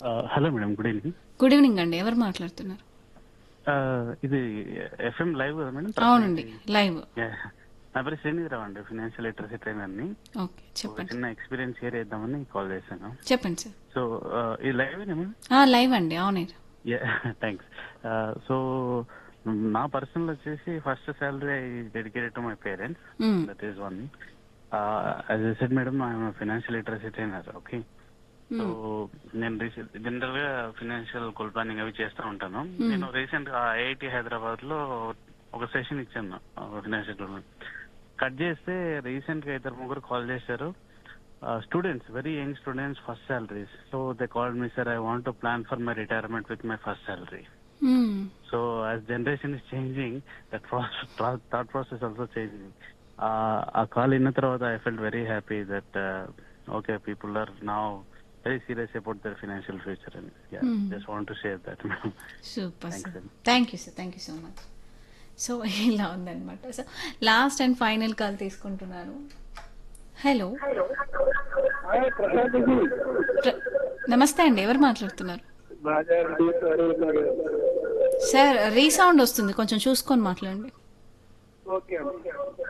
Hello madam good evening good evening అండి ఎవరు మాట్లాడుతున్నారు ఇది ఎఫ్ఎం లైవ్ కదా మేడం అవునండి లైవ్ Yeah. నా పేరు శ్రీనిధిరావు అండి ఫినాన్షియల్ లిటరసీ ట్రైనర్ని ఓకే ఒక చెప్పండి చిన్న ఎక్స్పీరియన్స్ షేర్ చేద్దామని కాల్ చేశాను చెప్పండి సార్ సో ఈ లైవ్ మేడం ఆ, లైవ్ అండి అవునే థ్యాంక్స్ సో నా పర్సనల్ వచ్చేసి first salary I dedicated to my parents hmm. That is one as I said madam I'm financial literacy trainer okay so నేను జనరల్ గా ఫినాన్షియల్ గోల్ ప్లానింగ్ అవి చేస్తూ ఉంటాను నేను రీసెంట్ గా ఐఐటి హైదరాబాద్ లో ఒక సెషన్ ఇచ్చాను ఫినాన్షియల్ గోల్ కట్ చేస్తే రీసెంట్ గా ఇద్దరు ముగ్గురు కాల్ చేశారు students very young students first salaries so they call me sir I want to plan for my retirement with my first salary hmm. So as generation is changing that thought process also changing ఆ call విన్న తర్వాత I felt very happy that okay people are now very serious about their financial future and Hmm. Just want to share that madam super Thanks, sir sir. Thank you sir thank you so much so ఇలా ఉందన్నమాట so last and final call తీసుకుంటున్నాను hello hi Prasad ji ప్ర- నమస్తే అండి ఎవరు మాట్లాడుతున్నారు Rajareddy sir ఉన్నారు sir resound వస్తుంది కొంచెం చూసుకొని మాట్లాడండి ఓకే ఓకే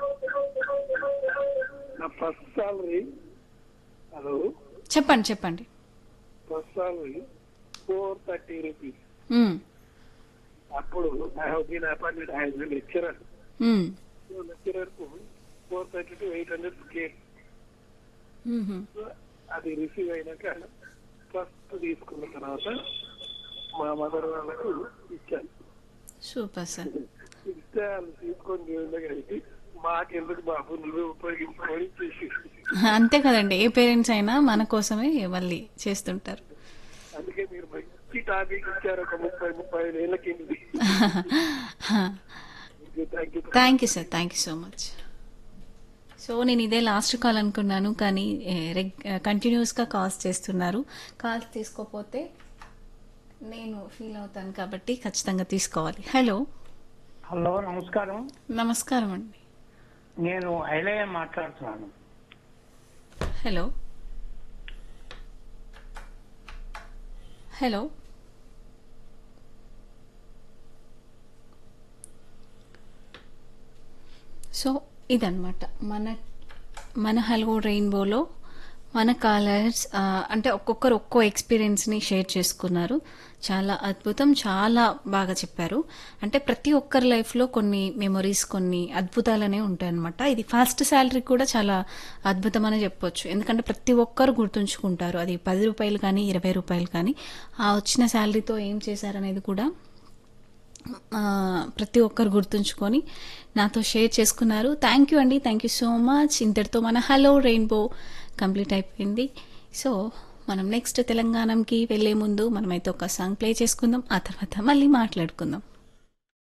నా ఫస్ట్ సాలరీ హలో చెప్పండి చెప్పండి first salary four thirty rupees hmm. అప్పుడు I have been appointed as lecturer hmm. Lecturer కు four thirty to eight hundred cake hmm. అది రిసీవ్ అయినాక ఫస్ట్ తీసుకున్న తర్వాత మా మదర్ వాళ్ళకు ఇచ్చాను సూపర్ సార్ ఇస్తే వాళ్ళు తీసుకొని దేవుని దగ్గర పెట్టి మాకెందుకు బాబు నువ్వే ఉపయోగించుకొని చేసి అంతే కదండి ఏ పేరెంట్స్ అయినా మన కోసమే మళ్ళీ చేస్తుంటారు అందుకే మీరు మంచి టాపిక్ ఇచ్చారు ఒక ముప్పై ముప్పై ఐదు ఏళ్ళ కింది thank you thank you sir thank you so much so నేను ఇదే లాస్ట్ కాల్ అనుకున్నాను కానీ కంటిన్యూస్గా కాల్స్ చేస్తున్నారు కాల్స్ తీసుకోపోతే నేను ఫీల్ అవుతాను కాబట్టి ఖచ్చితంగా తీసుకోవాలి హలో హలో నమస్కారం నమస్కారం అండి నేను ఐలయ్య మాట్లాడుతున్నాను హలో హలో సో ఇదన్నమాట మన మన హలో రెయిన్బోలో మన కాలర్స్ అంటే ఒక్కొక్కరు ఒక్కో ఎక్స్పీరియన్స్ని షేర్ చేసుకున్నారు చాలా అద్భుతం చాలా బాగా చెప్పారు అంటే ప్రతి ఒక్కరి లైఫ్లో కొన్ని మెమొరీస్ కొన్ని అద్భుతాలనే ఉంటాయన్నమాట ఇది ఫస్ట్ శాలరీ కూడా చాలా అద్భుతమనే చెప్పొచ్చు ఎందుకంటే ప్రతి ఒక్కరు గుర్తుంచుకుంటారు అది పది రూపాయలు కానీ ఇరవై రూపాయలు కానీ ఆ వచ్చిన శాలరీతో ఏం చేశారనేది కూడా ఆ, ప్రతి ఒక్కరు గుర్తుంచుకొని నాతో షేర్ చేసుకున్నారు థ్యాంక్ యూ అండి థ్యాంక్ యూ సో మచ్ ఇంతటితో మన హలో రెయిన్బో కంప్లీట్ అయిపోయింది సో మనం నెక్స్ట్ తెలంగాణకి వెళ్ళే ముందు మనమైతే ఒక సాంగ్ ప్లే చేసుకుందాం ఆ తర్వాత మళ్ళీ మాట్లాడుకుందాం